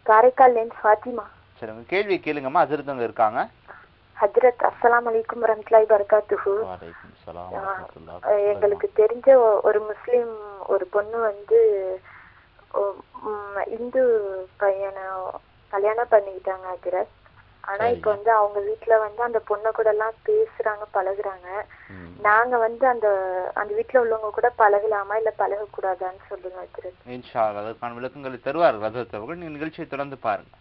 காரைக்கால்லேருந்து ஃபாத்திமா சரி உங்க கேள்வி கேளுங்கம்மா அதிர்ந்தவங்க இருக்காங்க ஹஜ்ரத் அஸ்ஸலாம் அலைக்கும் வரமத்துல்லாஹி பரகாத்துஹு வலைக்கும் சலாம் ஆ, வரஹ்மத்துல்லாஹ். அஹ் எங்களுக்கு தெரிஞ்ச ஒ- ஒரு முஸ்லிம் ஒரு பொண்ணு வந்து ஒ- ம், இந்து பையனை கல்யாணம் பண்ணிக்கிட்டாங்க ஹஜ்ரத் ஆனா சரிங்க. இப்ப வந்து அவங்க வீட்ல வந்து அந்த பொண்ணை கூட எல்லாம் பேசுறாங்க பழகுறாங்க ம். நாங்க வந்து அந்த அந்த வீட்ல உள்ளவங்க கூட பழகலாமா இல்ல பழக கூடாதான்னு சொல்லுங்க ஹஜ்ரத் இன்ஷா அல்லாஹ் அதற்கான விளக்கங்களை தருவார் ஹஜரத் அவர்கள் நீங்க நிகழ்ச்சியை தொடர்ந்து பாருங்க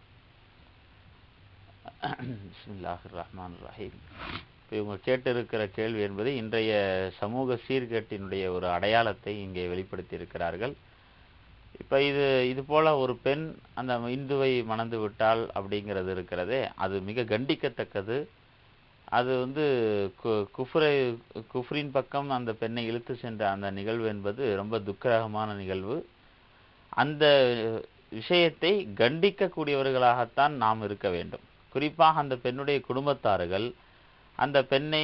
பிஸ்மில்லாஹிர் ரஹ்மான் ரஹீம் இப்போ இவங்க கேட்டிருக்கிற கேள்வி என்பது இன்றைய சமூக சீர்கேட்டினுடைய ஒரு அடையாளத்தை இங்கே வெளிப்படுத்தி இருக்கிறார்கள் இப்போ இது இது போல ஒரு பெண் அந்த இந்துவை மணந்து விட்டால் அப்படிங்கிறது இருக்கிறதே அது மிக கண்டிக்கத்தக்கது அது வந்து கு- குஃப்ரை குஃப்ரின் பக்கம் அந்த பெண்ணை இழுத்து சென்ற அந்த நிகழ்வு என்பது ரொம்ப துக்கரகமான நிகழ்வு அந்த விஷயத்தை கண்டிக்கக்கூடியவர்களாகத்தான் நாம் இருக்க வேண்டும் குறிப்பாக அந்த பெண்ணுடைய குடும்பத்தார்கள் அந்த பெண்ணை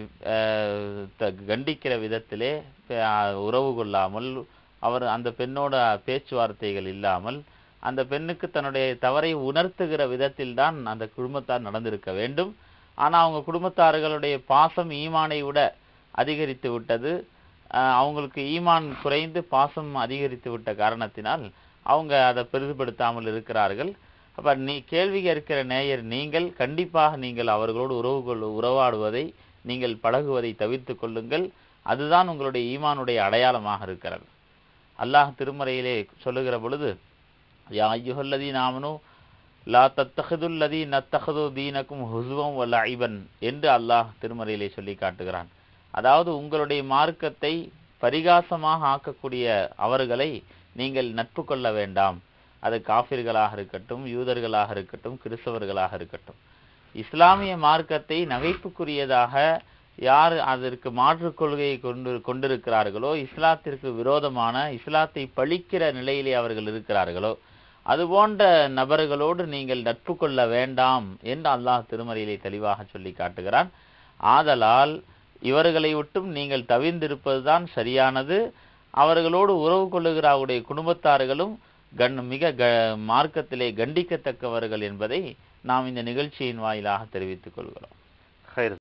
அஹ், த- கண்டிக்கிற விதத்திலே அஹ், உறவு கொள்ளாமல் அவர் அந்த பெண்ணோட பேச்சுவார்த்தைகள் இல்லாமல் அந்த பெண்ணுக்கு தன்னுடைய தவறை உணர்த்துகிற விதத்தில்தான் அந்த குடும்பத்தார் நடந்திருக்க வேண்டும் ஆனா அவங்க குடும்பத்தார்களுடைய பாசம் ஈமானை விட அதிகரித்து விட்டது அஹ், அவங்களுக்கு ஈமான் குறைந்து பாசம் அதிகரித்து விட்ட காரணத்தினால் அவங்க அதை பெரிதுபடுத்தாமல் இருக்கிறார்கள் அப்ப நீ கேள்வி கேட்கிற நேயர் நீங்கள் கண்டிப்பாக நீங்கள் அவர்களோடு உறவு கொள்ள உறவாடுவதை நீங்கள் பழகுவதை தவிர்த்து கொள்ளுங்கள் அதுதான் உங்களுடைய ஈமானுடைய அடையாளமாக இருக்கிறது அல்லாஹ் திருமறையிலே சொல்லுகிற பொழுது யா ஐயுஹல்லதி நாமனு லா தத்தஹதுல்லதி நத்தஹது தீனக்கும் ஹுசுவம் வல்ல ஐபன் என்று அல்லாஹ் திருமறையிலே சொல்லி காட்டுகிறான் அதாவது உங்களுடைய மார்க்கத்தை பரிகாசமாக ஆக்கக்கூடிய அவர்களை நீங்கள் நட்பு கொள்ள வேண்டாம் அது காஃபிர்களாக இருக்கட்டும் யூதர்களாக இருக்கட்டும் கிறிஸ்தவர்களாக இருக்கட்டும் இஸ்லாமிய மார்க்கத்தை நகைப்புக்குரியதாக யார் அதற்கு மாற்றுக் கொள்கையை கொண்டு கொண்டிருக்கிறார்களோ இஸ்லாத்திற்கு விரோதமான இஸ்லாத்தை பழிக்கிற நிலையிலே அவர்கள் இருக்கிறார்களோ அது போன்ற நபர்களோடு நீங்கள் நட்பு கொள்ள வேண்டாம் என்று அல்லாஹ் திருமறையிலே தெளிவாக சொல்லி காட்டுகிறான் ஆதலால் இவர்களை விட்டும் நீங்கள் தவிர்ந்திருப்பதுதான் சரியானது அவர்களோடு உறவு கொள்ளுகிற அவருடைய குடும்பத்தார்களும் கண் மிக க மார்க்கத்திலே கண்டிக்கத்தக்கவர்கள் என்பதை நாம் இந்த நிகழ்ச்சியின் வாயிலாக தெரிவித்துக் கொள்கிறோம்